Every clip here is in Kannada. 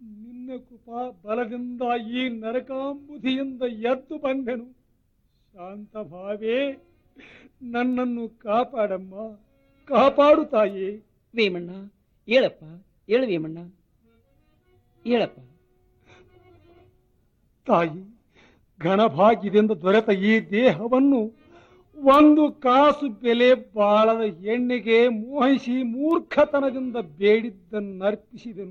ನಿನ್ನ ಕೃಪಾ ಬಲದಿಂದ ಈ ನರಕಾಂಬುಧಿಯಿಂದ ಎದ್ದು ಬಂದೆನು ಶಾಂತ ಭಾವೇ ನನ್ನನ್ನು ಕಾಪಾಡಮ್ಮ ಕಾಪಾಡು ತಾಯಿ ವೇಮಣ್ಣ ಹೇಳಪ್ಪ ಹೇಳು ವೇಮಣ್ಣ ಹೇಳಪ್ಪ ತಾಯಿ ಘನಭಾಗ್ಯದಿಂದ ದೊರೆತ ಈ ದೇಹವನ್ನು ಒಂದು ಕಾಸು ಬೆಲೆ ಬಾಳದ ಎಣ್ಣೆಗೆ ಮೋಹಿಸಿ ಮೂರ್ಖತನದಿಂದ ಬೇಡಿದ್ದನ್ನರ್ಪಿಸಿದನು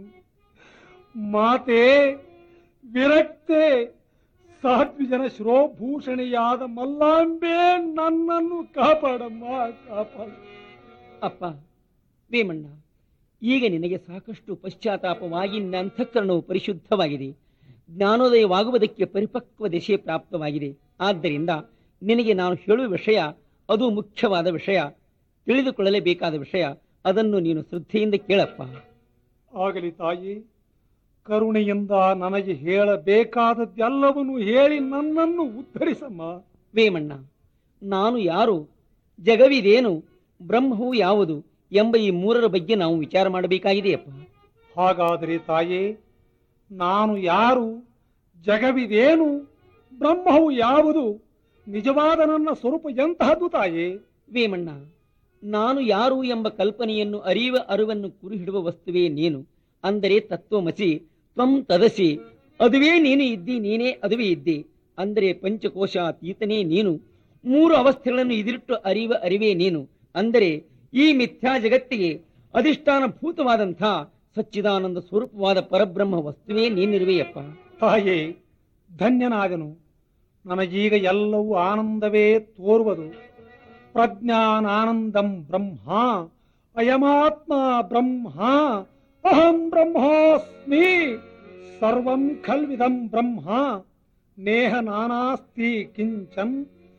ಮಾತೆ ವಿರಕ್ತೆ ಸಾತ್ವಿಜನ ಶಿರೋಭೂಷಣೆಯಾದ ಮಲ್ಲಾಂಬೆ ನನ್ನನ್ನು ಕಾಪಾಡಮ್ಮ ಕಾಪಾಡು ಅಪ್ಪ ವೇಮಣ್ಣ ಈಗ ನಿನಗೆ ಸಾಕಷ್ಟು ಪಶ್ಚಾತ್ತಾಪವಾಗಿ ನಿನ್ನ ಅಂತಃಕರಣವು ಪರಿಶುದ್ಧವಾಗಿದೆ ಜ್ಞಾನೋದಯವಾಗುವುದಕ್ಕೆ ಪರಿಪಕ್ವ ದಿಶೆ ಪ್ರಾಪ್ತವಾಗಿದೆ ಆದ್ದರಿಂದ ನಿನಗೆ ನಾನು ಹೇಳುವ ವಿಷಯ ಅದು ಮುಖ್ಯವಾದ ವಿಷಯ ತಿಳಿದುಕೊಳ್ಳಲೇಬೇಕಾದ ವಿಷಯ ಅದನ್ನು ನೀನು ಶ್ರದ್ಧೆಯಿಂದ ಕೇಳಪ್ಪ ಆಗಲಿ ತಾಯಿ ಕರುಣೆಯಿಂದ ನನಗೆ ಹೇಳಬೇಕಾದದ್ದೆಲ್ಲವನ್ನು ಹೇಳಿ ನನ್ನನ್ನು ಉದ್ಧರಿಸಮ್ಮ ವೇಮಣ್ಣ ನಾನು ಯಾರು ಜಗವಿದೇನು ಬ್ರಹ್ಮವು ಯಾವುದು ಎಂಬ ಈ ಮೂರರ ಬಗ್ಗೆ ನಾವು ವಿಚಾರ ಮಾಡಬೇಕಾಗಿದೆಯಪ್ಪ ಹಾಗಾದರೆ ತಾಯೇ ನಾನು ಯಾರು ಜಗವಿದೇನು ಬ್ರಹ್ಮವು ಯಾವುದು ನಿಜವಾದ ನನ್ನ ಸ್ವರೂಪ ಎಂತಹದ್ದು ತಾಯೇ ವೇಮಣ್ಣ ನಾನು ಯಾರು ಎಂಬ ಕಲ್ಪನೆಯನ್ನು ಅರಿಯುವ ಅರಿವನ್ನು ಕುರು ಹಿಡುವ ವಸ್ತುವೇ ನೀನು ಅಂದರೆ ತತ್ವಮಸಿ ತ್ವಂ ತದಸಿ ಅದುವೇ ನೀನು ಇದ್ದಿ ನೀನೇ ಅದುವೇ ಇದ್ದಿ ಅಂದರೆ ಪಂಚಕೋಶ ಅತೀತನೇ ನೀನು ಮೂರು ಅವಸ್ಥೆಗಳನ್ನು ಇದಿಟ್ಟು ಅರಿಯುವ ಅರಿವೇ ನೀನು ಅಂದರೆ ಈ ಮಿಥ್ಯಾ ಜಗತ್ತಿಗೆ ಅಧಿಷ್ಠಾನ ಭೂತವಾದಂಥ ಸಚ್ಚಿದಾನಂದ ಸ್ವರೂಪವಾದ ಪರಬ್ರಹ್ಮ ವಸ್ತುವೇ ನೀನಿರುವೆಯಪ್ಪ ತಾಯೇ ಧನ್ಯನಾದನು ನನಗೀಗ ಎಲ್ಲವೂ ಆನಂದವೇ ತೋರುವುದು ಪ್ರಜ್ಞಾನಾನಂದಂ ಬ್ರಹ್ಮ ಅಯಮಾತ್ಮ ಬ್ರಹ್ಮ ಅಹಂ ಬ್ರಹ್ಮಾಸ್ಮಿ ಸರ್ವಂ ಖಲ್ವಿದಂ ಬ್ರಹ್ಮ ನೇಹ ನಾನಾಸ್ತಿ ಕಿಂಚನ್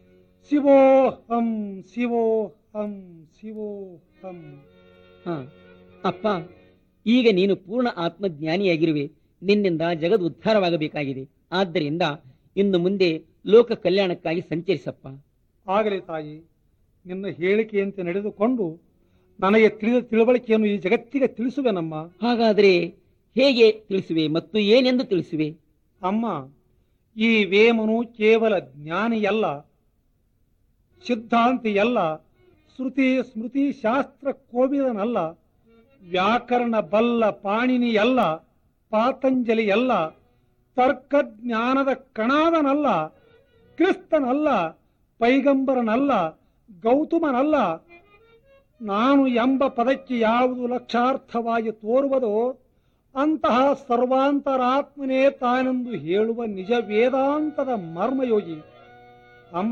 ಶಿವೋಹಂ ಶಿವೋಹಂ ಶಿವೋಹಂ ಹ ಅಪ್ಪ ಈಗ ನೀನು ಪೂರ್ಣ ಆತ್ಮಜ್ಞಾನಿಯಾಗಿರುವೆ ನಿನ್ನಿಂದ ಜಗದ್ ಉದ್ಧಾರವಾಗಬೇಕಾಗಿದೆ ಆದ್ದರಿಂದ ಇನ್ನು ಮುಂದೆ ಲೋಕ ಕಲ್ಯಾಣಕ್ಕಾಗಿ ಸಂಚರಿಸಪ್ಪ ಆಗಲಿ ತಾಯಿ ನಿನ್ನ ಹೇಳಿಕೆಯಂತೆ ನಡೆದುಕೊಂಡು ನನಗೆ ತಿಳಿದ ತಿಳುವಳಿಕೆಯನ್ನು ಈ ಜಗತ್ತಿಗೆ ತಿಳಿಸುವೆನಮ್ಮ ಹಾಗಾದರೆ ಹೇಗೆ ತಿಳಿಸುವೆ ಮತ್ತು ಏನೆಂದು ತಿಳಿಸುವೆ ಅಮ್ಮ ಈ ವೇಮನು ಕೇವಲ ಜ್ಞಾನಿಯಲ್ಲ ಸಿದ್ಧಾಂತಿಯಲ್ಲ ಶ್ರುತಿ ಸ್ಮೃತಿ ಶಾಸ್ತ್ರ ಕೋವಿದನಲ್ಲ ವ್ಯಾಕರಣ ಬಲ್ಲ ಪಾಣಿನಿಯಲ್ಲ ಪಾತಂಜಲಿಯಲ್ಲ ತರ್ಕಜ್ಞಾನದ ಕಣಾದನಲ್ಲ ಕ್ರಿಸ್ತನಲ್ಲ ಪೈಗಂಬರನಲ್ಲ ಗೌತಮನಲ್ಲ ನಾನು ಎಂಬ ಪದಕ್ಕೆ ಯಾವುದು ಲಕ್ಷಾರ್ಥವಾಗಿ ತೋರುವುದೋ ಅಂತಹ ಸರ್ವಾಂತರಾತ್ಮನೇ ತಾನೆಂದು ಹೇಳುವ ನಿಜ ವೇದಾಂತದ ಮರ್ಮಯೋಗಿ ಅಮ್ಮ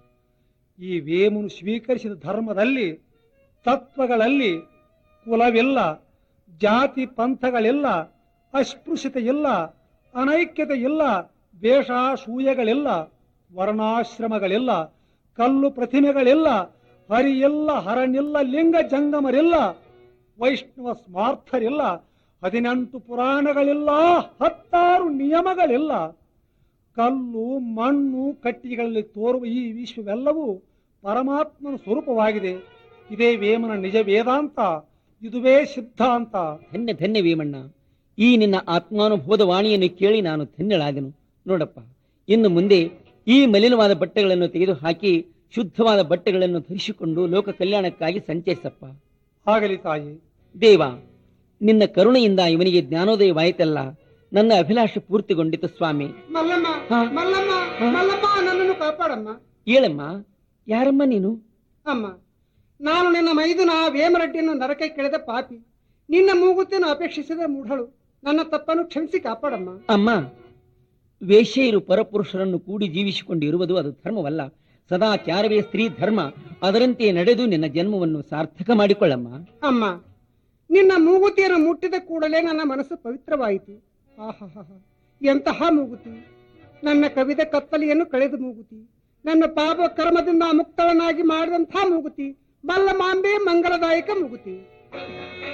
ಈ ವೇಮನು ಸ್ವೀಕರಿಸಿದ ಧರ್ಮದಲ್ಲಿ ತತ್ವಗಳಲ್ಲಿ ಕುಲವಿಲ್ಲ ಜಾತಿ ಪಂಥಗಳಿಲ್ಲ ಅಸ್ಪೃಶ್ಯತೆ ಇಲ್ಲ ಅನೈಕ್ಯತೆ ಇಲ್ಲ ವೇಷಾಶೂಯಗಳಿಲ್ಲ ವರ್ಣಾಶ್ರಮಗಳಿಲ್ಲ ಕಲ್ಲು ಪ್ರತಿಮೆಗಳಿಲ್ಲ ಹರಿಯಿಲ್ಲ ಹರನಿಲ್ಲ ಲಿಂಗ ಜಂಗಮರಿಲ್ಲ ವೈಷ್ಣವ ಸ್ಮಾರ್ಥರಿಲ್ಲ ಹದಿನೆಂಟು ಪುರಾಣಗಳಿಲ್ಲ ಹತ್ತಾರು ನಿಯಮಗಳಿಲ್ಲ ಕಲ್ಲು ಮಣ್ಣು ಕಟ್ಟಿಗೆಗಳಲ್ಲಿ ತೋರುವ ಈ ವಿಶ್ವವೆಲ್ಲವೂ ಪರಮಾತ್ಮನ ಸ್ವರೂಪವಾಗಿದೆ ಇದೇ ವೇಮನ ನಿಜ ವೇದಾಂತ ಇದುವೇ ಸಿದ್ಧಾಂತ ಧನ್ಯ ಧನ್ಯ ವೇಮಣ್ಣ ಈ ನಿನ್ನ ಆತ್ಮಾನುಭವದ ವಾಣಿಯನ್ನು ಕೇಳಿ ನಾನು ಧನ್ಯಳಾದೆನು ನೋಡಪ್ಪ ಇನ್ನು ಮುಂದೆ ಈ ಮಲಿನವಾದ ಬಟ್ಟೆಗಳನ್ನು ತೆಗೆದು ಹಾಕಿ ಶುದ್ಧವಾದ ಬಟ್ಟೆಗಳನ್ನು ಧರಿಸಿಕೊಂಡು ಲೋಕ ಕಲ್ಯಾಣಕ್ಕಾಗಿ ಸಂಚರಿಸಪ್ಪ ಆಗಲಿ ತಾಯಿ ದೇವ ನಿನ್ನ ಕರುಣೆಯಿಂದ ಇವನಿಗೆ ಜ್ಞಾನೋದಯವಾಯಿತಲ್ಲ ನನ್ನ ಅಭಿಲಾಷೆ ಪೂರ್ತಿಗೊಂಡಿತು ಸ್ವಾಮಿ ಮಲ್ಲಮ್ಮ ಹಾ. ಮಲ್ಲಮ್ಮ ಮಲ್ಲಮ್ಮ ನನ್ನನ್ನು ಕಾಪಾಡಮ್ಮ ಹೇಳಮ್ಮ ಯಾರಮ್ಮ ನೀನು ಅಮ್ಮ ನಾನು ನಿನ್ನ ಮೈದುನ ವೇಮರೆಡ್ಡಿಯನ್ನು ನರಕ ಕೆಳೆದ ಪಾಪಿ ನಿನ್ನ ಮೂಗುತಿಯನ್ನು ಅಪೇಕ್ಷಿಸಿದ ಮೂಢಳು ನನ್ನ ತಪ್ಪನ್ನು ಕ್ಷಮಿಸಿ ಕಾಪಾಡಮ್ಮ ಅಮ್ಮ ವೇಶ್ಯೆಯರು ಪರಪುರುಷರನ್ನು ಕೂಡಿ ಜೀವಿಸಿಕೊಂಡಿರುವುದು ಅದು ಧರ್ಮವಲ್ಲ ಸದಾಚಾರವೇ ಸ್ತ್ರೀ ಧರ್ಮ ಅದರಂತೆ ನಡೆದು ನಿನ್ನ ಜನ್ಮವನ್ನು ಸಾರ್ಥಕ ಮಾಡಿಕೊಳ್ಳಮ್ಮ ಅಮ್ಮ ನಿನ್ನ ಮೂಗುತಿಯನ್ನು ಮುಟ್ಟಿದ ಕೂಡಲೇ ನನ್ನ ಮನಸ್ಸು ಪವಿತ್ರವಾಯಿತು ಆಹಾಹಾ ಎಂತಹ ಮೂಗುತಿ ನನ್ನ ಕವಿದ ಕತ್ತಲೆಯನ್ನು ಕಳೆದ ಮೂಗುತಿ ನನ್ನ ಪಾಪ ಕರ್ಮದಿಂದ ಮುಕ್ತಳನಾಗಿ ಮಾಡಿದಂಥ ಮೂಗುತಿ ಮಲ್ಲಮಾಂಬೆ ಮಂಗಲದಾಯಕ ಮೂಗುತಿ